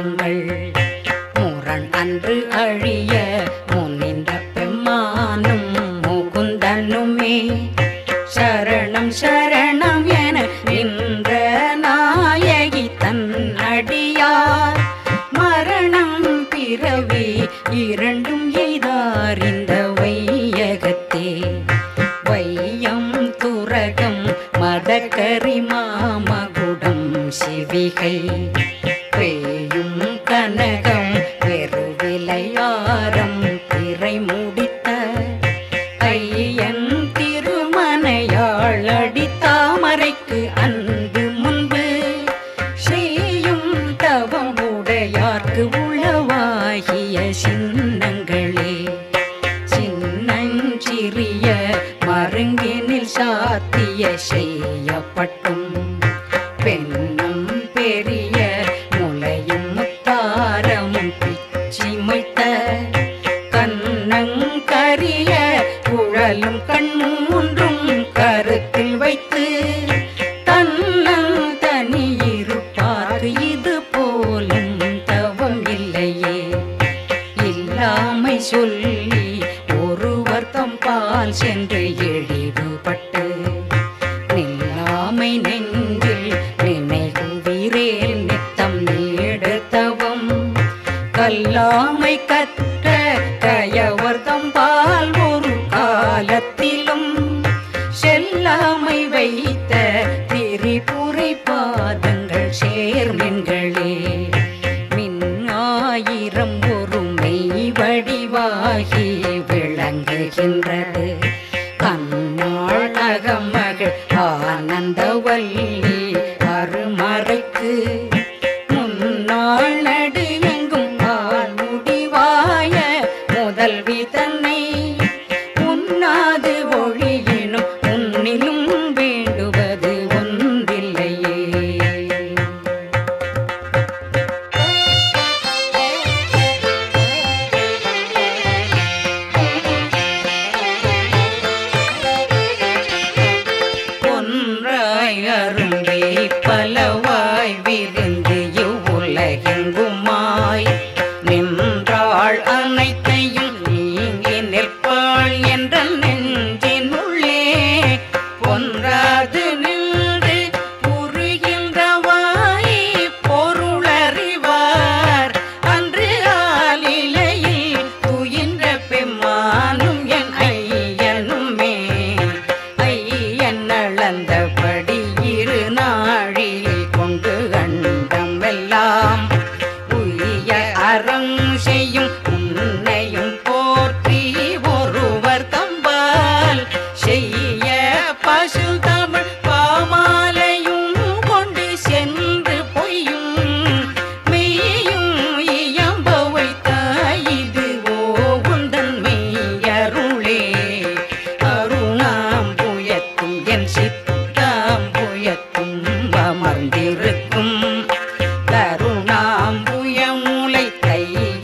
சின்னங்கள் முரண் அன்று அழிய முன்னின்ற பெம்மானும் முகுந்தனுமே சரணம் சரணம் என நின்ற நாயகி தன் அடியார் மரணம் பிறவி இரண்டும் எய்தார் இந்த வையகத்தே வையம் துரகம் மதக்கரி மாமகுடம் சிவிகை பேயும் கனகம் பெருவிலையாரம் திரை முடித்த ஐயன் திருமனையாள் அடித்தாமரைக்கு அன்பு முன்பு செய்யும் தவம் உடையார்க்கு உளவாகிய சின்னங்களே சின்னஞ்சிறிய மருங்கினில் சாத்திய செய்யப்பட்டும் பெண்ணும் பெரிய முளையும் முத்தாரமும் பிச்சிமைத்த கண்ணங்கரிய குழலும் கண்மூன்றும் கருத்தில் வைத்து தன்னங் தனியிருப்பார்க்கு இது போலும் தவம் இல்லையே இல்லாமை சொல்லி ஒருவர் தம்பால் சென்று எழிவுபட்டு நில்லாமை நெஞ்சில் நினைகுவீரேல் நித்தம் நீடுத்தவம் கல்லாமை கற்ற கயவர் தம்பால் ஒரு காலத்திலும் செல்லாமை வைத்த திரிபுரை பாதங்கள் சேர்மென்களே மின்னாயிரம் ஒரு மெய் வடிவாகி விளங்குகின்றது கண்ணாள் அகமகள் ஆனந்தவல்லி அருமறைக்கு முன்னாள் நடுவெங்கும் ஆள் முடிவாய முதல்வி தன்னை உண்ணாது ஒழியினும் உன்னிலும் வேண்டுவது ஒன்றில்லையே ஒன்றாய் அரும்பே பலவாய் விருந்து இவ்வுலகெங்குமாய் நின்றாள் அனைத்தையும் நீங்கி நிற்பாள் என்ற நெஞ்சின் உள்ளே ஒன்றாது நின்று புரிகின்றவாய் பொருளறிவார் அன்று ஆலிலையில் துயின்ற பெம்மானும் என் ஐயனுமே ஐயன் அளந்தபடி இரு நாழில் கொண்டு கண்டம் எல்லாம் உய்ய அறம் செய்யும் உன்னையும் போற்றி ஒருவர் தம்பால் செய்ய பசு தமிழ் பாமாலையும் கொண்டு சென்று பொய்யும் மெய்யும் இயம்ப வைத்தாய் இது ஓகுந்தன் மெய்யருளே அருணாம் புயத்தும் என் சித்தாம் புயத்தும் அமர்ந்திருக்கும் கருணாம்புய மூளை தைய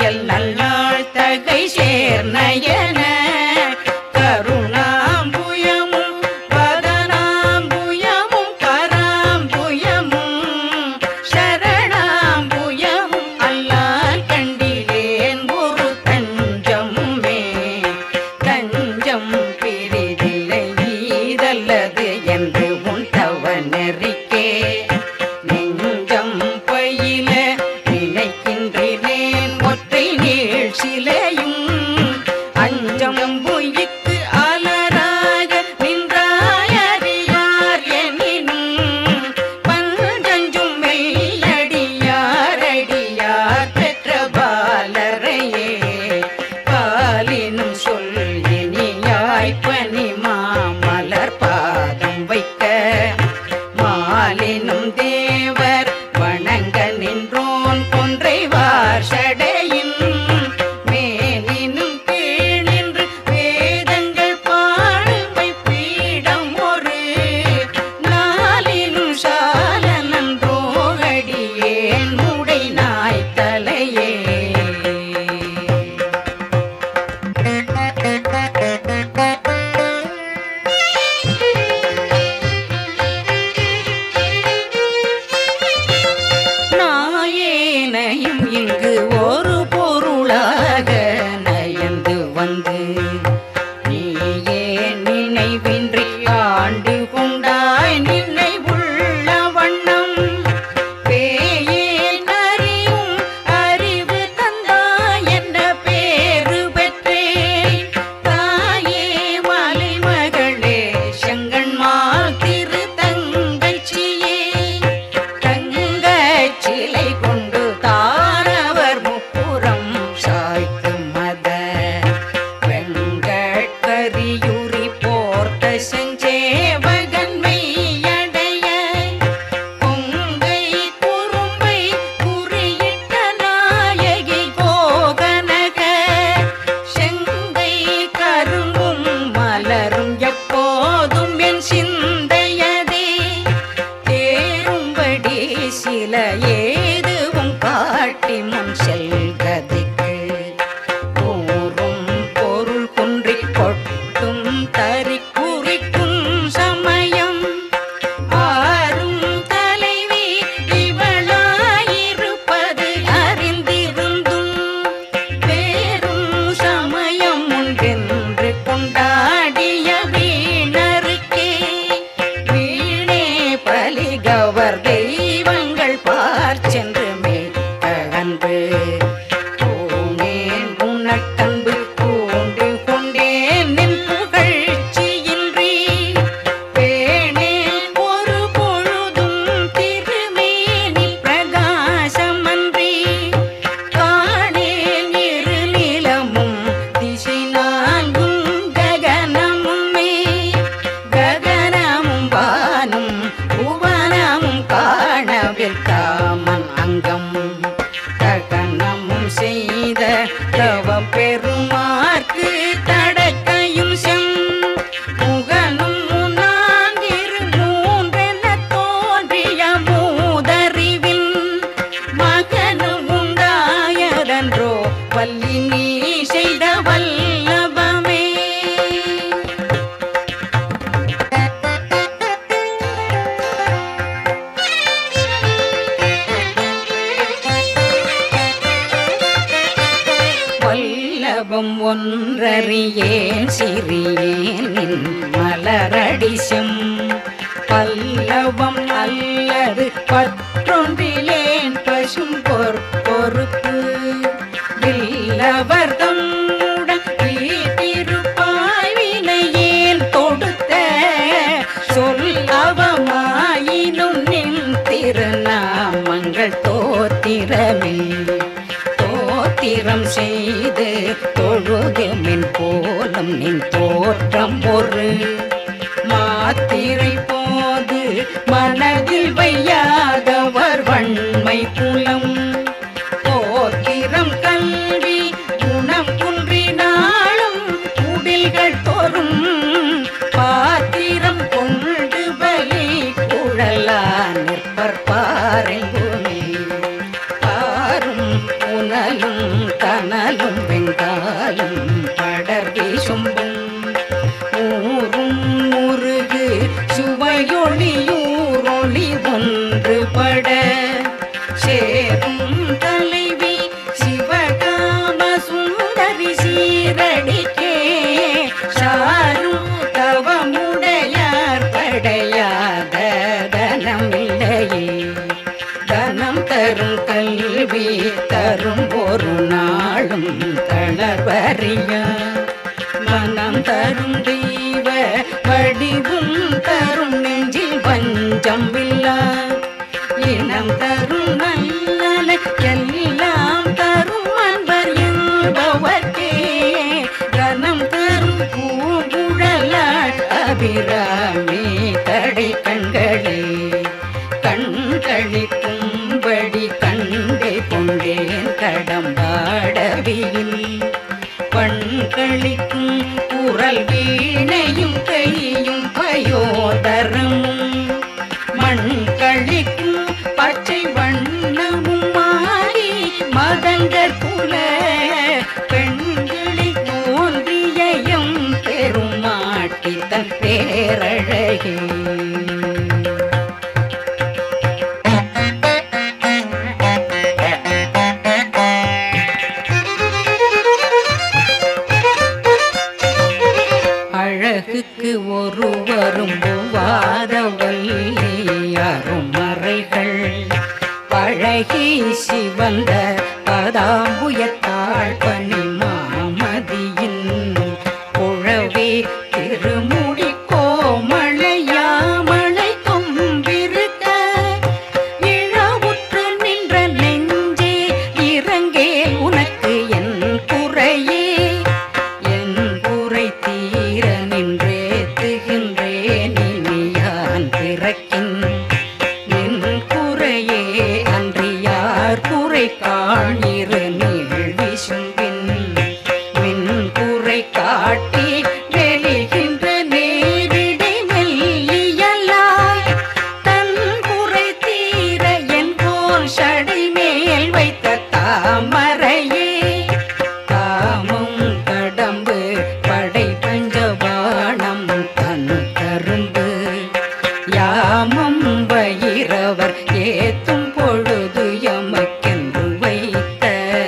இங்கு ஒரு பொருளாக நயந்து வந்து நீயே நினைவின்றி ஆண்டு கொண்டாய் நின்னை உள்ள வண்ணம் பேயேன் அறியும் அறிவு தந்தாய் என்ற பேரு பெற்றேன் தாயே மலைமகளே செங்கண்மால் திரு தங்கச்சியே தங்கச் சிலை கொண்டு தாரவர் முப்புறம் சாய்க்கும் மத வெங்கட்கரியுரி போர்த்த செஞ்சேவகன் மெய்யடைய பொங்கை குறும்பை குறியிட்ட நாயகி கோகனக செங்கை கரும்பும் மலரும் எப்போதும் என் சிந்தையதே தேரும்படி சில ஏதுவும் காட்டி முன் செல்கதைக்கு கூறும் பொருள் குன்றி கொட்டும் தறி குறிக்கும் சமயம் ஆறும் தலைவி இவளாயிருப்பது அறிந்திருந்தும் பேரும் சமயம் உண்டென்று கொண்டாடிய வீணருக்கே வீணே பலிகவர் தெய்வங்கள் பார் சென்று மேற்க அன்பு பூனேன் உனக்கன்பு பூண்டு கொண்டேன் நின் புகழ்ச்சியின்றி பேணேன் ஒரு பொழுதும் திருமேனி பிரகாசமன்றி காணேன் இரு நிலமும் திசை நான்கும் ககனமுமே ககனமும் வானும் புவனமும் காணவில் காமன் அங்கம் ககனமும் செய்த தவ பெருமார்க்கு தடக்கையும் செம் முகனும் நான்கிரு மூன்றென தோன்றிய மூதறிவின் மகனும் உண்டாயதன்றோ வள்ளி நீ செய்த வல்லபமே வல்லபம் ஒன்றறியேன் சிறியேன் நின் மலரடிசம் பல்லவம் அல்லது பற்றொன்றிலேன் பசும் பொறுப்பு வில்லவர்தம் வீட்டிருப்பாய் வினையேன் தொடுத்த சொல் அவமாயினும் நின் திருநாமங்கள் தோத்திரமே தோத்திரம் செய்து தொழுது மின் போலும் நின் தோற்றம் ஒரு மாத்திரை போது மனதில் வையாதவர் வன்மை புலம் போத்திரம் கல்வி குணம் குன்றினாலும் குடில்கள் தோறும் பாத்திரம் கொண்டு பலி குழலா நிற்பர் பாறைங்குமே பாரும் புனலும் கனலும் வெங்காலும் படர் வீசும்பும் ஊரும் முருகு சுவையொளியூரொளி ஒன்று பட சேரும் தலைவி சிவகாம சுந்தரி சீரடிக்கே சாரும் தவமுடையார் படையாத தனமில்லையே தனம் தரும் கல்வி தரும் ஒரு நாளும் தளர்வறியா மனம் தரும் தெய்வ வடிவும் தரும் நெஞ்சில் வஞ்சம் இல்லா இனம் தரும் நல்லன எல்லாம் தரும் அன்பர் என்பவர்க்கே கனம் தரும் பூங்குழலாள் அபிராமி தடை கண்களே கண்களிக்கும்படி கண்டே கொண்டேன் கடம்பாடவியில் பண்களிக்கும் குரல் வீணையும் கையும் பயோதரமும் மண்களிக்கும் பச்சை வண்ணமும் மாறி மதங்கர் புல பெண்களில் தோன்றியம் பெருமாட்டி தன் பேரழகே தாம்புயத்தாள் பனி மாமதியின் குழவே திருமுடி கோமளையாமலை கொம்பிருக்க இழவுற்று நின்ற நெஞ்சே இறங்கே உனக்கு என் குறையே என் குறை தீர நின்றே திகின்றேன் இனியான் பிறக்கின் என் குறையே அன்றியார் குறை காணிரு நீள் விசும்பின் மின் குறை காட்டி வெளிகின்ற நேரிடை மெல்லியலாய் தன் குறை தீர என் போல் சடை மேல் வைத்த தாமரையே காமம் கடம்பு படை பஞ்சபாணம் தன் கரும்பு யாமம் வயிறவர் ஏத்தும் பொழுது எமக்கென்று வைத்த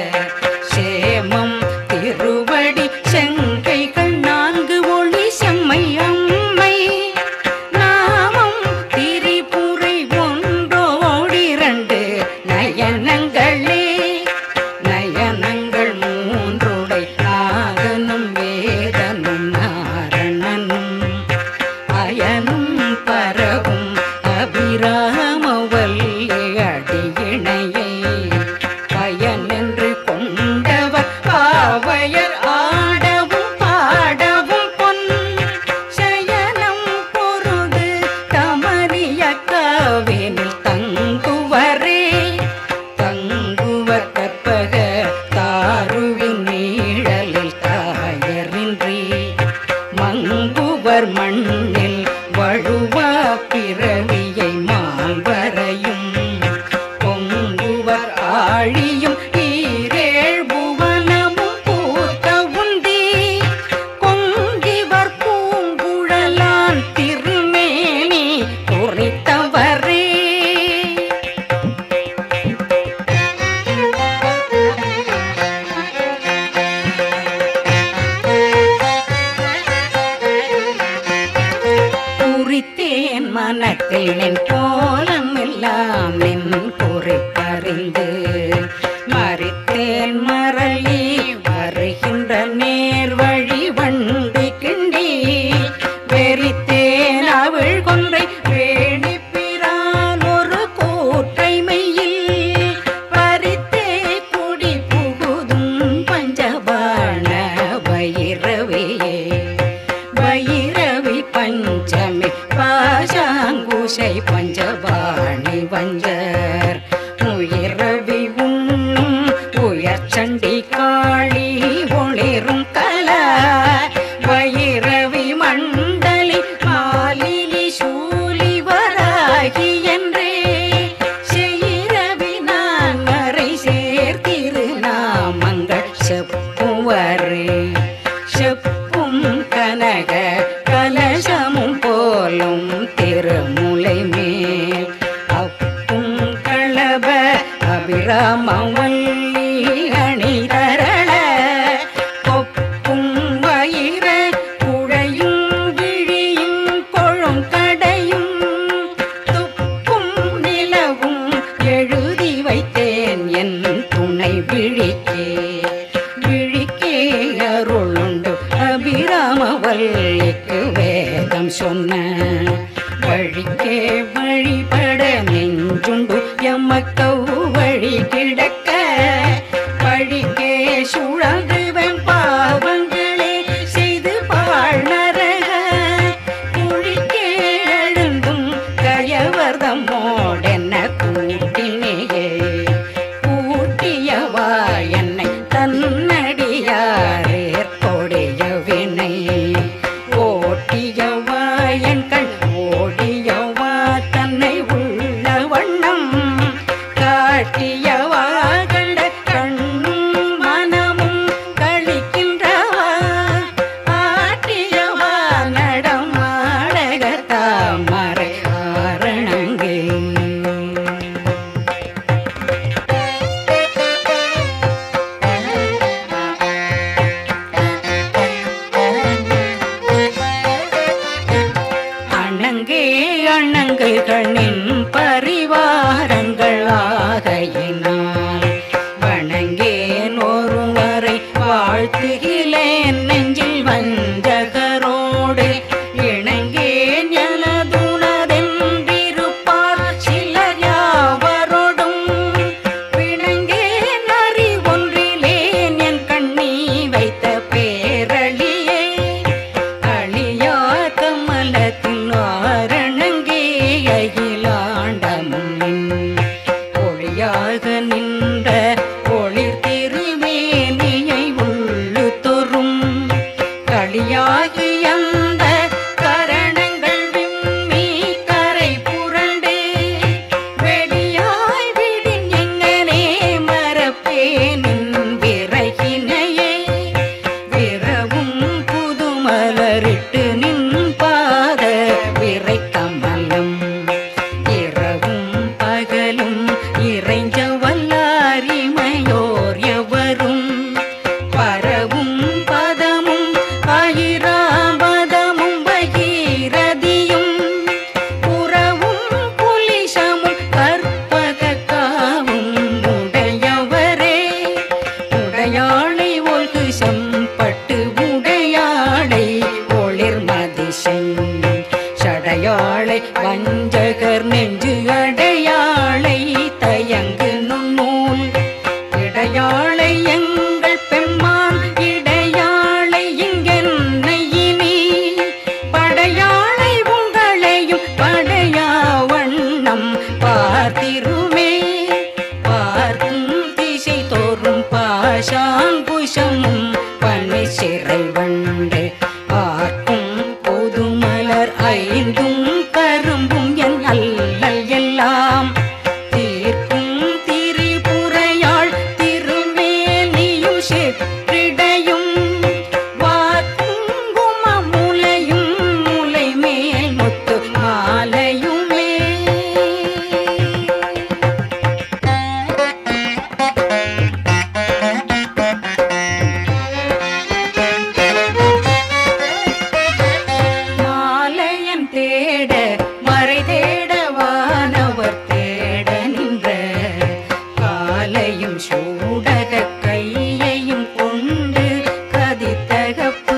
சேமம் திருவடி செங்கைகள் நான்கு ஒளி செம்மை அம்மை நாமம் திரிபுரை ஒன்றோடிரண்டு நயனங்களே நயனங்கள் மூன்றுடை நாகனும் வேதனும் நாரணனும் அயனும் பரவும் அபிராமவல்லி அடியிணையை பயனென்று கொண்டவர் பாவையர் ஆடவும் பாடவும் பொன் சயனம் பொருது தமரிய காவேனில் தங்குவரே தங்குவர் கற்பக தாருவின் நீழலில் தாயரின்றி மங்குவர் மண்ணில் வழுவா பிறவியை மால்வரையும் பொங்குவர் ஆழியும் ஈரேழ் புவனமும் பூத்த உந்தி கொங்கிவர் பூங்குழலான் திருமேனி குறித்தவரே குறித்தேன் மனத்தில் நின் கோலம் எல்லாம் நின் குறிப்பறிந்து மறித்தேன் மரளி வருகின்ற நேர் வழி வண்டி கிண்டி வெறித்தேன் அவள் கொன்றை வேணிப்பிரான் ஒரு கூற்றை மெய்யில் பறித்தே குடி புகுதும் பஞ்சபாண வைரவியே வைரவி பஞ்சமி பாசாங்குஷை பஞ்சபாணி வஞ்சர் உயிரவி உண்ணும் உயர்ச்சண்டி காளி ஒளிரும் கல வைரவி மண்டலி மாலினி சூலி வராகி என்றே செய்ரவி நான் மறை சேர்த்திரு நாமங்கள் செப்புவரே செப்பும் கனக கலசமும் போலும் திருமுலை மேல் அப்பும் களப அபிராமவல்லி அணி தரள கொப்பும் வயிற குழையும் விழியும் கொழும் கடையும் துப்பும் நிலவும் எழுதி வைத்தேன் என் துணை விழிக்கே விழிக்கே அருளுண்டு அபிராமவல்லிக்கு வேதம் சொன்ன வழிக்கே வழிபட நெஞ்சுண்டு எமக்கவ் வழி கிடக்க வழிக்கே சுழங்குவன் பாவங்களே செய்து பாழ்நரக குழிக்கே எழுந்தும் கயவர்தமோடென்ன கூட்டினேயே கூட்டியவா என்னை தன்னடியாரேற் கொடிய வினை ஓட்டியவா என் கண் ஓடியவா தன்னை உள்ள வண்ணம் காட்டியவா கண்ட கண்ணும் மனமும் பாஷாங்குஷமும் பனி சிறை வண்டு ஆர்க்கும் பொதுமலர் ஐந்தும் கரும்பும் என் அல்லல் எல்லாம் தீர்க்கும் திரிபுரையாள் திருமேனியும் செற்றிடையும் வாக்குங்கும முலையும் முலை மேல் முத்து மாலையுமே மாலையன் தேட மறை தேட வானவர் தேட நின்ற காலையும் சூடக கையையும் கொண்டு கதித்தகப்பு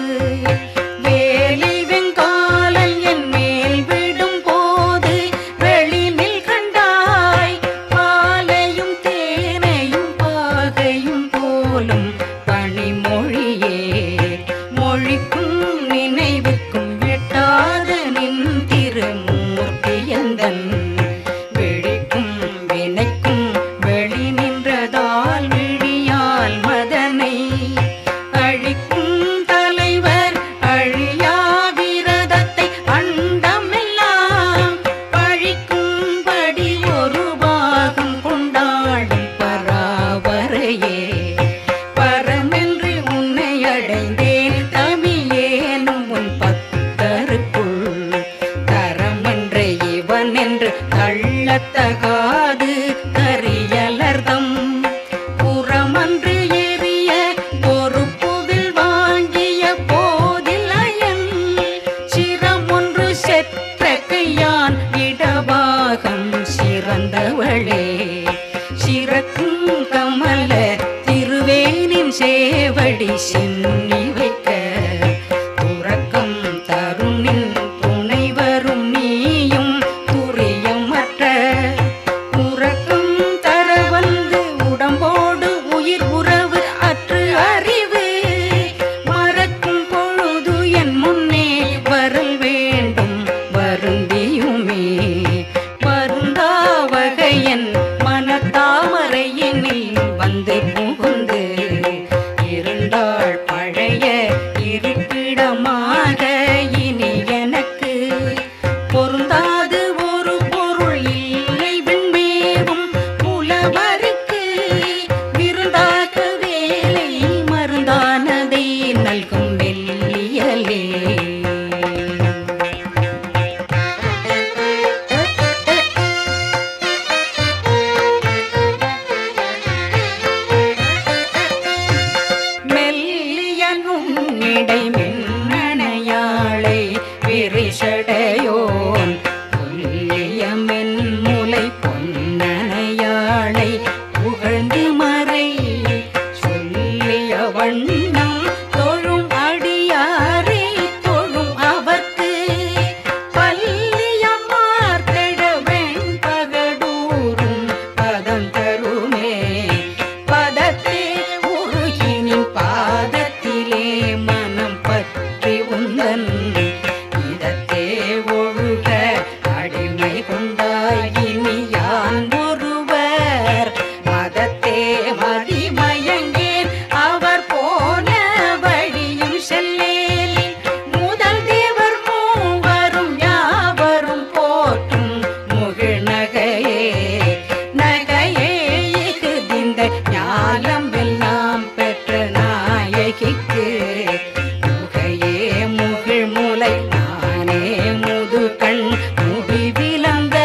வேலி வெங்காலன் என் மேல் விடும் போது வெளிமில் கண்டாய் பாலையும் தேனையும் பாகையும் போலும் பனிமொழியே மொழிக்கும் நினைவுக்கும் வெட்டாத நின் திருமூர்த்தியந்தன் விழிக்கும் வினைக்கும் வெளி நின்றதால் விழியால் மதனை அழிக்கும் தலைவர் அழியா விரதத்தை அண்டமெல்லாம் பழிக்கும்படி ஒரு பாகம் கொண்டாடும் பராவரையே பரமென்று உன்னை அடைந்தேன் தமியேனும் உன் பக்தருக்குள் தரமென்ற இவன் என்று தள்ளத்தகாது கரியலர்தம் புறமன்று எரிய பொறுப்புவில் வாங்கிய போதில் அயன் சிரம் ஒன்று செற்ற கையான் இடபாகம் சிறந்தவளே சிறக்கும் கமல திருவேனின் சேவடி சின்னி வைக்க துறக்கம் தருணின் துணை வரும் நீயும் துரியமற்ற உறக்கம் தர வந்து உடம்போடு உயிர் உறவு அற்று அறிவு மறக்கும் பொழுது என் முன்னே வரல் வேண்டும் வருந்தியுமே வருந்தா வகையன் மனத்தாமரையினில் வந்து புகுந்து இருந்தாள் பழைய இருப்பிடமாக இனி எனக்கு பொருந்தாது ஒரு பொருள் இல்லை விண்மேவும் புலவருக்கு விருந்தாக வேலை மருந்தானதை நல்கும் வெள்ளியலே மெல்லியனும் இடை மின்னணையாளை விரிசடையோன் கொல்லிய மென்முலை பொன்னணையாளை புகழ்ந்து மறை சொல்லிய வண்ணம் தொழும் அடியாரை தொழும் அவர்க்கு பல்லியம் மார்த்தட வெண்பகடூரும் பதம் தருமே பதத்தே உருகினின் பாதத்திலே மனம் பற்றி உந்தன் இதத்தே ஒழுக அடிமை கொண்டாய் இனி யான் ஒருவர் மதத்தே மதிமயங்கேன் அவர் போன வழியும் செல்லேன் முதல் தேவர் மூவரும் யாவரும் போற்றும் முகிழ் நகையே நகையே இகுதிந்த ஞாலம் எல்லாம் பெற்ற நாயகிக்கு முகையே முகிழ் முலை நானே முதுகண் முடி விளந்த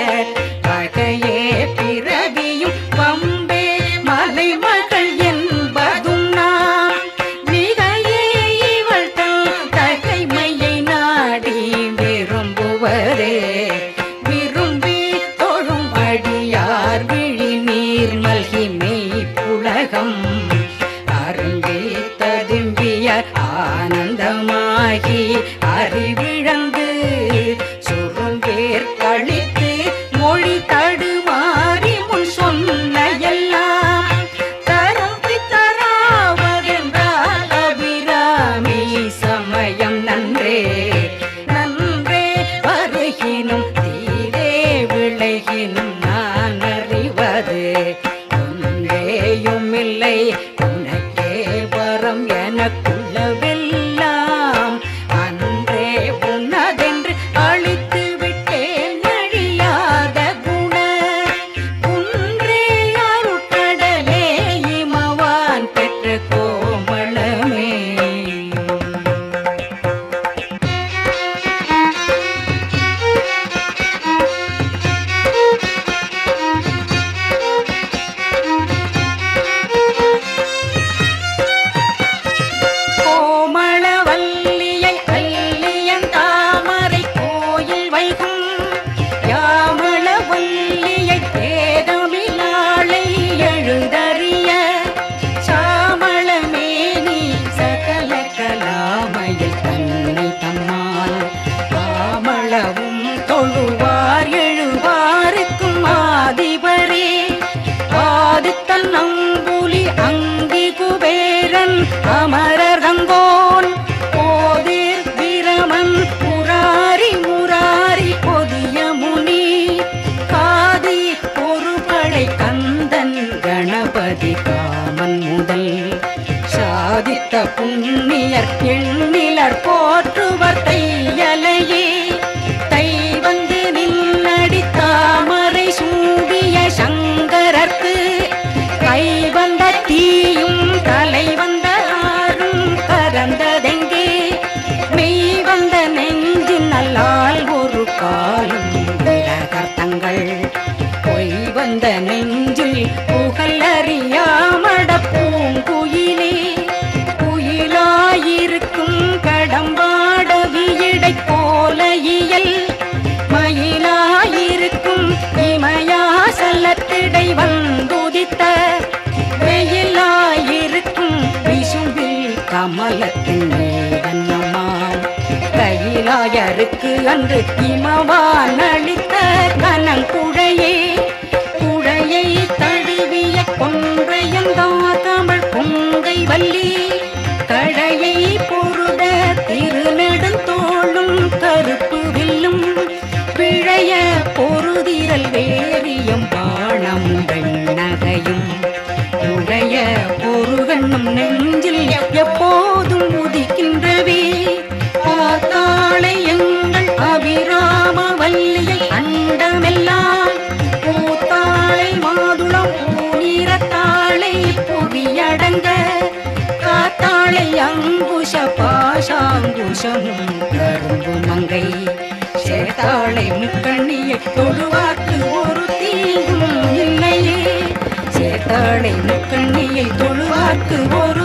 பகையே பிறவியும் பம்பே மலைமகள் என்பதும் நாம் மிகையே இவள் தன் தகைமையை நாடி விரும்புவதே விரும்பி தொழும் அடியார் விழி நீர் மல்கி மெய் புலகம் அரும்பி ததும்பிய ஆனந்தமாகி அறிவிழந்து சுருங்கேர் கழித்து மொழி தடுமாறி முன் சொன்ன எல்லாம் தரம்பி தராவதென்றால் அபிராமி சமயம் நன்றே நன்றே வருகினும் தீரே விளைகினும் நான் அறிவது ஒன்றேயும் இல்லை உனக்கு உள்ளம் எனக்குள்ளவெல்லாம் அன்றே உன்னதென்று அழித்து விட்டேன் அழியாத குண குன்றே அருட்கடலே இமவான் பெற்ற கோமளமே கோமளவல்லியை அல்லியன் தாமரை கோயில் வைகும் யாமளவல்லியை பேதமிலாளை எழுதறிய சாமளமேனி சகல கலாமையில் தன்னை தம்மால் பாமளவும் தொழுவார் எழுவாருக்கும் ஆதிபரே ஆதித்தன் நம்புலி அங்கி குபேரன் அமரர் அங்கோன் போதிர் வீரமன் முராரி முராரி பொதிய முனி காதி பொறுபடை கந்தன் கணபதி காமன் முதல் சாதித்த புண்ணியர் எண்ணிலர் போற்றுவர் தையலையே தை வந்து நின்னடி தாமரை சூடிய சங்கரர்க்கு கை வந்த தீயும் தலை வந்த ஆறும் கறந்ததெங்கே மெய் வந்த நெஞ்சின் நல்லால் ஒரு காலம் விரகர்த்தங்கள் பொய் வந்த நெஞ்சில் புகழ் அறியாமட பூங்குயிலே குயிலாயிருக்கும் கடம்பாட வியடை போல இயல் மயிலாயிருக்கும் இமயாசலத்திடை வந்துதித்த வெயிலாயிருக்கும் விசும்பில் கமலத்தின் மேதன்னமாம் கையிலாயருக்கு அன்று இமவான் அளித்த கனங்குழையே குழையை தழுவிய கொன்றையந்தா தமிழ் பொங்கை வள்ளி கழையை பொருட திருநெடுந்தோளும் கருப்பு வில்லும் பிழைய பொருதிரல் வேரியம் பாணம் வெண்ணகையும் உடைய பொருகண்ணும் நெஞ்சில் எப்போதும் உதிக்கின்றவே பார்த்தாளை எங்கள் அபிராம வல்லியை அண்டமெல்லாம் பூத்தாளை மாதுளம் பூநிறத்தாளை புவியடங்க காத்தாளை அங்குஷ பாஷாங்குஷமும் கரும்பு மங்கை சேத்தாளை முக்கண்ணியை தொழுவாக்கு ஒரு தீங்கும் இல்லையே சேத்தாளை முக்கண்ணியை தொழுவாக்கு ஒரு